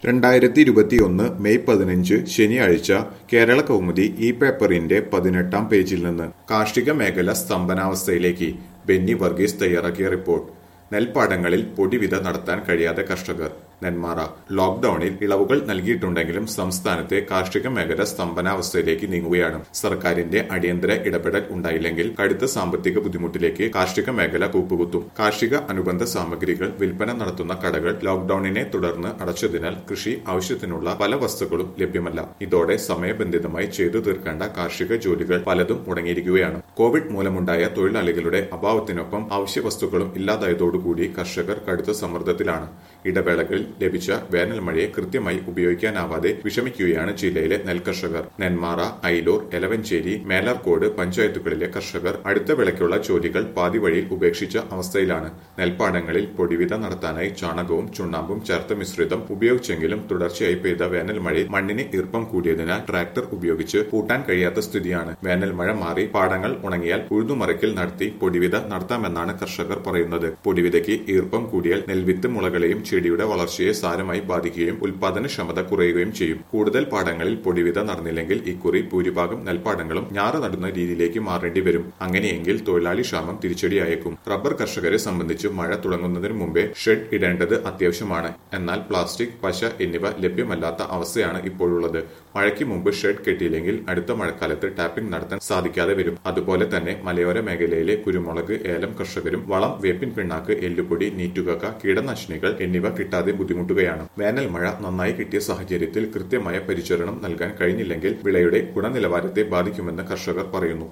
രണ്ടായിരത്തി ഇരുപത്തിയൊന്ന് മെയ് പതിനഞ്ച് ശനിയാഴ്ച കേരള കൗമുദി ഈ പേപ്പറിന്റെ പതിനെട്ടാം പേജിൽ നിന്ന് കാർഷിക മേഖല സ്തംഭനാവസ്ഥയിലേക്ക് ബെന്നി വർഗീസ് തയ്യാറാക്കിയ റിപ്പോർട്ട് നെൽപ്പാടങ്ങളിൽ പൊടിവിത നടത്താൻ കഴിയാതെ കർഷകർ നെന്മാറ ലോക്ഡൌണിൽ ഇളവുകൾ നൽകിയിട്ടുണ്ടെങ്കിലും സംസ്ഥാനത്തെ കാർഷിക മേഖല സ്തംഭനാവസ്ഥയിലേക്ക് നീങ്ങുകയാണ് സർക്കാരിന്റെ അടിയന്തര ഇടപെടൽ ഉണ്ടായില്ലെങ്കിൽ കടുത്ത സാമ്പത്തിക ബുദ്ധിമുട്ടിലേക്ക് കാർഷിക മേഖല കൂപ്പുകുത്തും കാർഷിക അനുബന്ധ സാമഗ്രികൾ വിൽപ്പന നടത്തുന്ന കടകൾ ലോക്ഡൌണിനെ തുടർന്ന് അടച്ചതിനാൽ കൃഷി ആവശ്യത്തിനുള്ള പല വസ്തുക്കളും ലഭ്യമല്ല ഇതോടെ സമയബന്ധിതമായി ചെയ്തു തീർക്കേണ്ട കാർഷിക ജോലികൾ പലതും മുടങ്ങിയിരിക്കുകയാണ് കോവിഡ് മൂലമുണ്ടായ തൊഴിലാളികളുടെ അഭാവത്തിനൊപ്പം അവശ്യ വസ്തുക്കളും ഇല്ലാതായതോടുകൂടി കർഷകർ കടുത്ത സമ്മർദ്ദത്തിലാണ് ഇടവേളകളിൽ ലഭിച്ച വേനൽ മഴയെ കൃത്യമായി ഉപയോഗിക്കാനാവാതെ വിഷമിക്കുകയാണ് ജില്ലയിലെ നെൽകർഷകർ നെന്മാറ ഐലൂർ എലവഞ്ചേരി മേലാർക്കോട് പഞ്ചായത്തുകളിലെ കർഷകർ അടുത്ത വിളയ്ക്കുള്ള ജോലികൾ പാതി വഴിയിൽ ഉപേക്ഷിച്ച അവസ്ഥയിലാണ് നെൽപ്പാടങ്ങളിൽ പൊടിവിത നടത്താനായി ചാണകവും ചുണ്ണാമ്പും ചേർത്ത മിശ്രിതം ഉപയോഗിച്ചെങ്കിലും തുടർച്ചയായി പെയ്ത വേനൽ മഴയിൽ മണ്ണിന് ഈർപ്പം കൂടിയതിനാൽ ട്രാക്ടർ ഉപയോഗിച്ച് കൂട്ടാൻ കഴിയാത്ത സ്ഥിതിയാണ് വേനൽ മഴ മാറി പാടങ്ങൾ ഉണങ്ങിയാൽ ഉഴുതുമറിക്കൽ നടത്തി പൊടിവിത നടത്താമെന്നാണ് കർഷകർ പറയുന്നത് പൊടിവിതയ്ക്ക് ഈർപ്പം കൂടിയാൽ നെൽവിത്ത് മുളകളെയും ചെടിയുടെ വളർച്ചയെ സാരമായി ബാധിക്കുകയും ഉൽപാദനക്ഷമത കുറയുകയും ചെയ്യും കൂടുതൽ പാടങ്ങളിൽ പൊടിവിത നടന്നില്ലെങ്കിൽ ഇക്കുറി ഭൂരിഭാഗം നെൽപ്പാടങ്ങളും ഞാറ് നടുന്ന രീതിയിലേക്ക് മാറേണ്ടി വരും അങ്ങനെയെങ്കിൽ തൊഴിലാളി ക്ഷാമം തിരിച്ചടിയായേക്കും റബ്ബർ കർഷകരെ സംബന്ധിച്ച് മഴ തുടങ്ങുന്നതിന് മുമ്പേ ഷെഡ് ഇടേണ്ടത് അത്യാവശ്യമാണ് എന്നാൽ പ്ലാസ്റ്റിക് പശ എന്നിവ ലഭ്യമല്ലാത്ത അവസ്ഥയാണ് ഇപ്പോഴുള്ളത് മഴയ്ക്ക് മുമ്പ് ഷെഡ് കെട്ടിയില്ലെങ്കിൽ അടുത്ത മഴക്കാലത്ത് ടാപ്പിംഗ് നടത്താൻ സാധിക്കാതെ വരും അതുപോലെ തന്നെ മലയോര മേഖലയിലെ കുരുമുളക് ഏലം കർഷകരും വളം വേപ്പിൻ പിണ്ണാക്ക് എല്ലുപൊടി നീറ്റുകക്ക കീടനാശിനികൾ എന്നിവ കിട്ടാതെ ബുദ്ധിമുട്ടുകയാണ് വേനൽ മഴ നന്നായി കിട്ടിയ സാഹചര്യത്തിൽ കൃത്യമായ പരിചരണം നൽകാൻ കഴിഞ്ഞില്ലെങ്കിൽ വിളയുടെ ഗുണനിലവാരത്തെ ബാധിക്കുമെന്ന് കർഷകർ പറയുന്നു